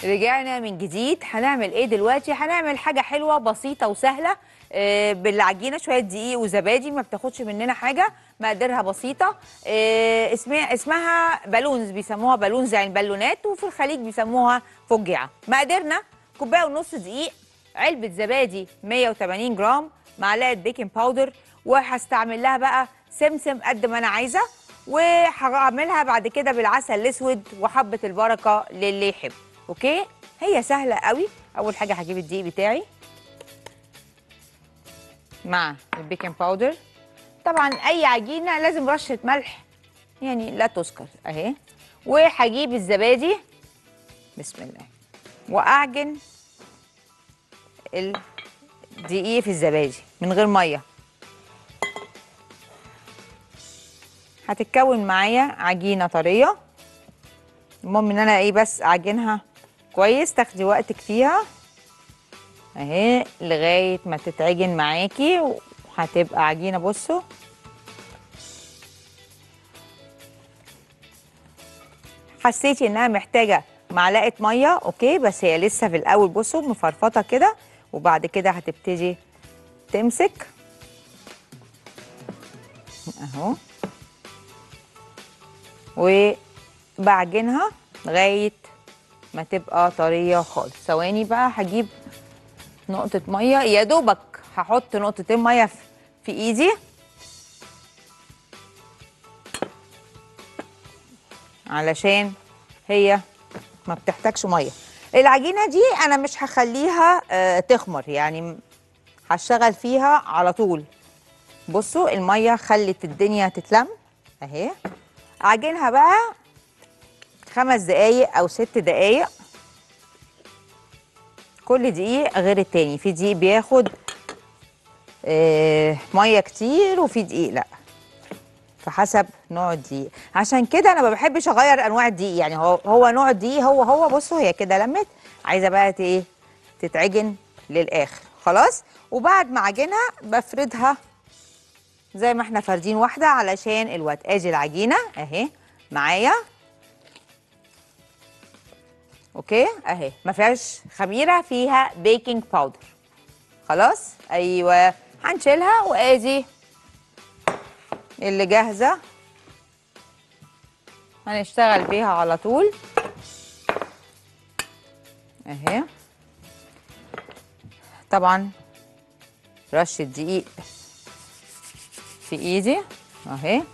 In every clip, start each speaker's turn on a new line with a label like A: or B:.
A: رجعنا من جديد هنعمل ايه دلوقتي هنعمل حاجه حلوه بسيطه وسهله آه، بالعجينه شويه دقيق وزبادي ما بتاخدش مننا حاجه مقاديرها بسيطه آه، اسمها اسمها بالونز بيسموها بالونز يعني بالونات وفي الخليج بيسموها فجعه مقاديرنا كوبايه ونص دقيق علبه زبادي 180 جرام معلقه بيكنج باودر وهستعمل لها بقى سمسم قد ما انا عايزه وهعملها بعد كده بالعسل الاسود وحبه البركه للي يحب اوكي هي سهله قوي اول حاجه هجيب الدقيق بتاعي مع البيكنج باودر طبعا اي عجينه لازم رشه ملح يعني لا تذكر اهي وهجيب الزبادي بسم الله واعجن الدقيق في الزبادي من غير ميه هتتكون معايا عجينه طريه المهم ان انا ايه بس اعجنها كويس تاخدي وقتك فيها اهي لغايه ما تتعجن معاكي وهتبقى عجينه بصوا حسيتي انها محتاجه معلقه ميه اوكي بس هي لسه في الاول بصوا مفرفطه كده وبعد كده هتبتدي تمسك اهو وبعجنها لغايه ما تبقى طريه خالص ثواني بقى هجيب نقطه ميه يا دوبك هحط نقطتين ميه في- في ايدي علشان هي ما بتحتاجش ميه العجينه دي انا مش هخليها آه، تخمر يعني م- هشتغل فيها على طول بصوا الميه خلت الدنيا تتلم اهي اعجنها بقى خمس دقايق او ست دقايق كل دقيق غير التاني في دقيق بياخد آه، ميه كتير وفي دقيق لا فحسب نوع الدقيق عشان كده انا ما بحبش اغير انواع الدقيق يعني هو هو نوع الدقيق هو هو بصوا هي كده لمت عايزه بقى ت- ايه تتعجن للاخر خلاص وبعد ما اعجنها بفردها زي ما احنا فاردين واحده علشان الوقت ادي العجينه اهي معايا اوكي اهي ما فيهاش خميره فيها بيكنج باودر خلاص ايوه هنشيلها وادي اللي جاهزه هنشتغل بيها على طول اهي طبعا رشه دقيق في ايدي اهي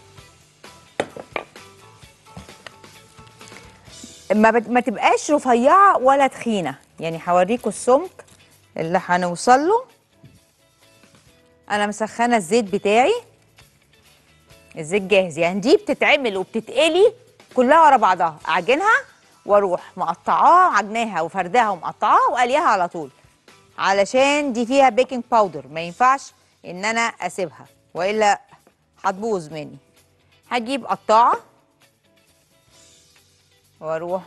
A: ما, بت... ما تبقاش رفيعه ولا تخينه يعني هوريكم السمك اللي هنوصل له انا مسخنه الزيت بتاعي الزيت جاهز يعني دي بتتعمل وبتتقلي كلها ورا بعضها اعجنها واروح مقطعاها عجناها وفرداها ومقطعاها وقليها على طول علشان دي فيها بيكنج باودر ما ينفعش ان انا اسيبها والا هتبوظ مني هجيب قطاعه واروح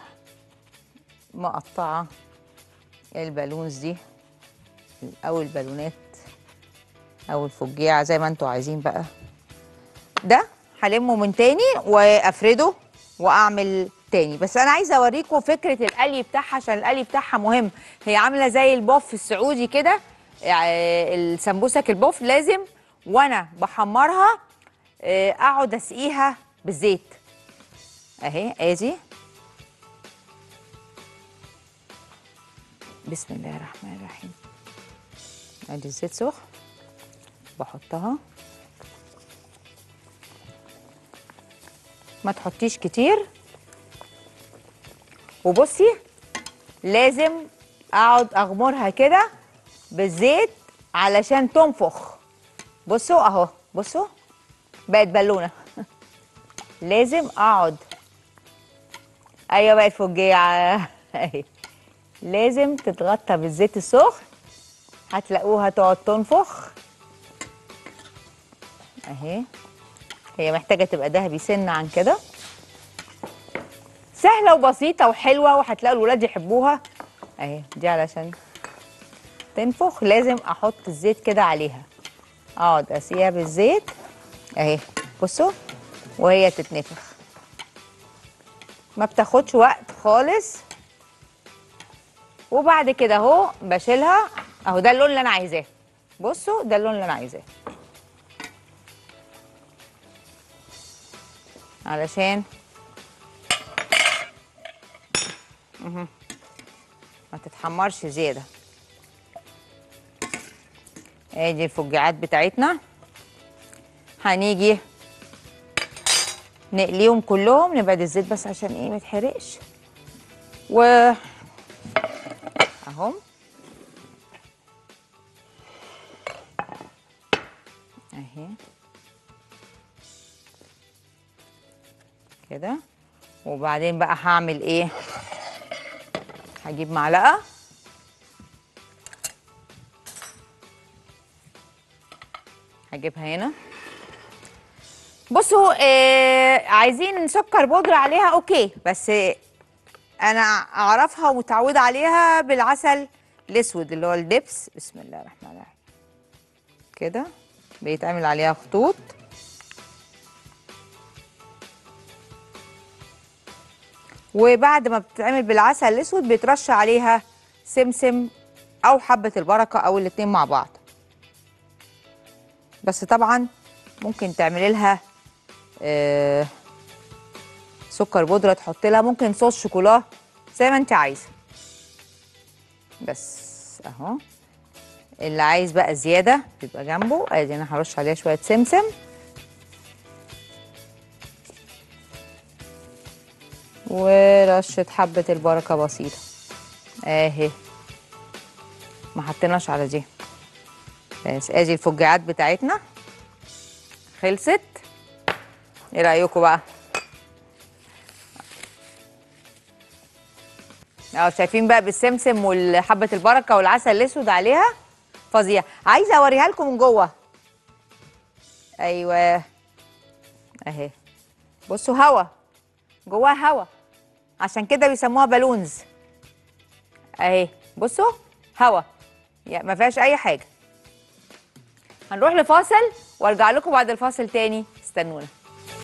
A: مقطعه البالونز دي او البالونات او الفجيعه زي ما انتوا عايزين بقى ده هلمه من تاني وافرده واعمل تاني بس انا عايزه اوريكم فكره القلي بتاعها عشان القلي بتاعها مهم هي عامله زي البوف السعودي كده يعني السمبوسك البوف لازم وانا بحمرها آه، اقعد اسقيها بالزيت اهي ادي بسم الله الرحمن الرحيم ادي الزيت سخن بحطها ما تحطيش كتير وبصي لازم اقعد اغمرها كده بالزيت علشان تنفخ بصوا اهو بصوا بقت بالونه لازم اقعد ايوه بقت فجيعه اهي لازم تتغطى بالزيت السخن هتلاقوها تقعد تنفخ اهي هي محتاجه تبقى دهبي سنه عن كده سهله وبسيطه وحلوه وهتلاقوا الولاد يحبوها اهي دي علشان تنفخ لازم احط الزيت كده عليها اقعد اسقيها بالزيت اهي بصوا وهي تتنفخ ما بتاخدش وقت خالص وبعد كده اهو بشيلها اهو ده اللون اللي انا عايزاه بصوا ده اللون اللي انا عايزاه علشان مهم. ما تتحمرش زياده ادي الفجاعات بتاعتنا هنيجي نقليهم كلهم نبعد الزيت بس عشان ايه ما يتحرقش و اهم اهي كده وبعدين بقى هعمل ايه هجيب معلقه هجيبها هنا بصوا آه عايزين سكر بودرة عليها اوكي بس آه، انا اعرفها ومتعوده عليها بالعسل الاسود اللي هو الدبس بسم الله الرحمن الرحيم كده بيتعمل عليها خطوط وبعد ما بتتعمل بالعسل الاسود بيترش عليها سمسم او حبه البركه او الاتنين مع بعض بس طبعا ممكن تعملي لها آه سكر بودره تحط لها ممكن صوص شوكولا زي ما انت عايزه بس اهو اللي عايز بقى زياده بيبقى جنبه ادي انا هرش عليها شويه سمسم ورشه حبه البركه بسيطه اهي ما حطيناش على دي بس ادي الفجاعات بتاعتنا خلصت ايه رايكم بقى اه شايفين بقى بالسمسم وحبه البركه والعسل الاسود عليها فظيع عايزه اوريها لكم من جوه ايوه اهي بصوا هوا جواها هوا عشان كده بيسموها بالونز اهي بصوا هوا يعني ما فيهاش اي حاجه هنروح لفاصل وارجع لكم بعد الفاصل تاني استنونا